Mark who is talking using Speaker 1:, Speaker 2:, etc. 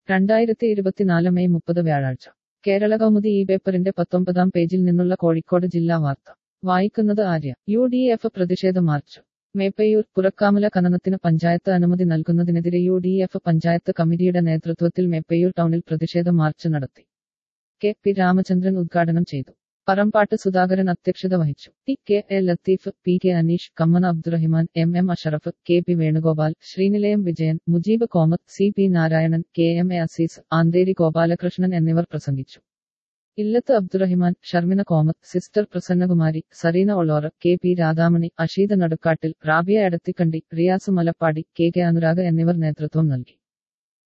Speaker 1: രണ്ടായിരത്തി ഇരുപത്തിനാല് മെയ് മുപ്പത് വ്യാഴാഴ്ച കേരള കൗമുദി ഈ പേപ്പറിന്റെ പത്തൊമ്പതാം പേജിൽ നിന്നുള്ള കോഴിക്കോട് ജില്ലാ വാർത്ത വായിക്കുന്നത് ആര്യ യു ഡി എഫ് പ്രതിഷേധ മാർച്ച് മേപ്പയൂർ പുറക്കാമല ഖനനത്തിന് പഞ്ചായത്ത് അനുമതി നൽകുന്നതിനെതിരെ യു ഡി എഫ് പഞ്ചായത്ത് കമ്മിറ്റിയുടെ നേതൃത്വത്തിൽ മേപ്പയൂർ ടൗണിൽ പ്രതിഷേധ മാർച്ച് നടത്തി കെ പി രാമചന്ദ്രൻ ഉദ്ഘാടനം ചെയ്തു പറമ്പാട്ട് സുധാകരൻ അധ്യക്ഷത വഹിച്ചു T K A Latheef P K Aneesh Kammana Abdurahiman M M Ashraf K P Venugopal Sreenilayam Vijayan Mujeeb Komath C P Narayanan K M A Azeez Antheri Gopalakrishnan എന്നിവർ പ്രസംഗിച്ചു Illath Abdurahiman Sharmina Komath sister Prasannakumari Sareena Olor K P Radhamani Asheed Nadukkattil Rabiya Edathikandi Riyas Malappadi K K Anurag എന്നിവർ നേതൃത്വം നൽകി